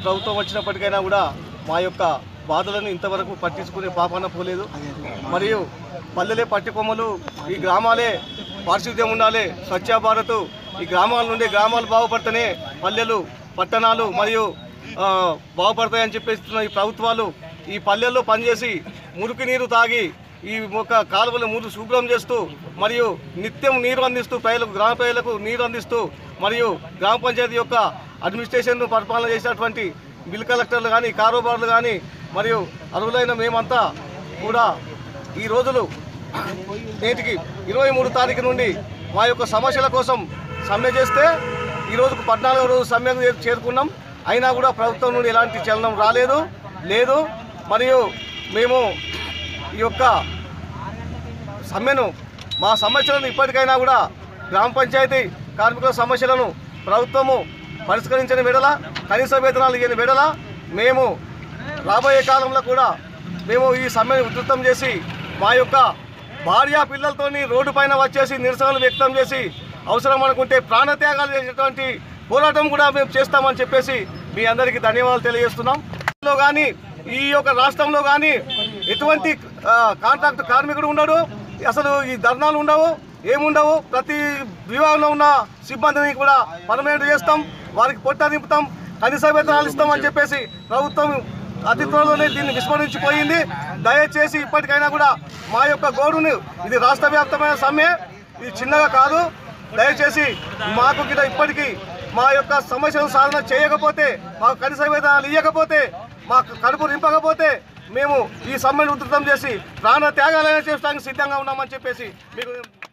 ప్రభుత్వం వచ్చినప్పటికైనా కూడా మా యొక్క బాధలను ఇంతవరకు పట్టించుకునే పాపాన పోలేదు మరియు పల్లెలే పట్టికొమ్మలు ఈ గ్రామాలే పారిశుద్ధ్యం ఉండాలి స్వచ్ఛ భారత్ ఈ గ్రామాల నుండి గ్రామాలు బాగుపడితేనే పల్లెలు పట్టణాలు మరియు ఆ, బాగుపడతాయని చెప్పేస్తున్న ఈ ప్రభుత్వాలు ఈ పల్లెల్లో పనిచేసి మురికి నీరు తాగి ఈ ఒక కాలువల మూడు శుభ్రం చేస్తూ మరియు నిత్యం నీరు అందిస్తూ ప్రజలకు గ్రామ ప్రజలకు నీరు అందిస్తూ మరియు గ్రామ పంచాయతీ యొక్క అడ్మినిస్ట్రేషన్ పరిపాలన చేసినటువంటి బిల్ కలెక్టర్లు కానీ కారోబార్లు కానీ మరియు అర్హులైన మేమంతా కూడా ఈ రోజులు నేటికి ఇరవై మూడు తారీఖు నుండి మా యొక్క సమస్యల కోసం సమ్మె చేస్తే ఈ రోజుకు పద్నాలుగో రోజు సమ్మెకు చేరు- చేరుకున్నాం అయినా కూడా ప్రభుత్వం నుండి ఎలాంటి చలనం రాలేదు లేదు మరియు మేము ఈ యొక్క సమ్మెను మా సమస్యలను ఇప్పటికైనా కూడా గ్రామ పంచాయతీ కార్మికుల సమస్యలను ప్రభుత్వము పరిష్కరించిన విడల కనీస వేతనాలు ఇవ్వని విడల మేము రాబోయే కాలంలో కూడా మేము ఈ సమ్మెను ఉధృతం చేసి మా యొక్క భార్య పిల్లలతోని రోడ్డు పైన వచ్చేసి నిరసనలు వ్యక్తం చేసి అవసరం అనుకుంటే ప్రాణత్యాగాలు చేసేటువంటి పోరాటం కూడా మేము చేస్తామని చెప్పేసి మీ అందరికీ ధన్యవాదాలు తెలియజేస్తున్నాం లో కానీ ఈ యొక్క రాష్ట్రంలో కానీ ఎటువంటి ఆ, కాంట్రాక్ట్ కార్మికుడు ఉండడు అసలు ఈ ధర్నాలు ఉండవు ఏముండవు ప్రతి విభాగంలో ఉన్న సిబ్బందిని కూడా పర్మనెంట్ చేస్తాం వారికి పొట్ట నింపుతాం కనీస వేతనాలు ఇస్తామని చెప్పేసి ప్రభుత్వం అతి త్వరలోనే దీన్ని విస్మరించిపోయింది దయచేసి ఇప్పటికైనా కూడా మా యొక్క గోడును ఇది రాష్ట్ర వ్యాప్తమైన సమ్మె ఇది చిన్నగా కాదు దయచేసి మాకు గిట ఇప్పటికీ మా యొక్క సమస్యను సాధన చేయకపోతే మాకు కనీస వేతనాలు ఇవ్వకపోతే మాకు కడుపు నింపకపోతే మేము ఈ సమ్మెను ఉధృతం చేసి ప్రాణ త్యాగాలైనా చేయడానికి సిద్ధంగా ఉన్నామని చెప్పేసి మీకు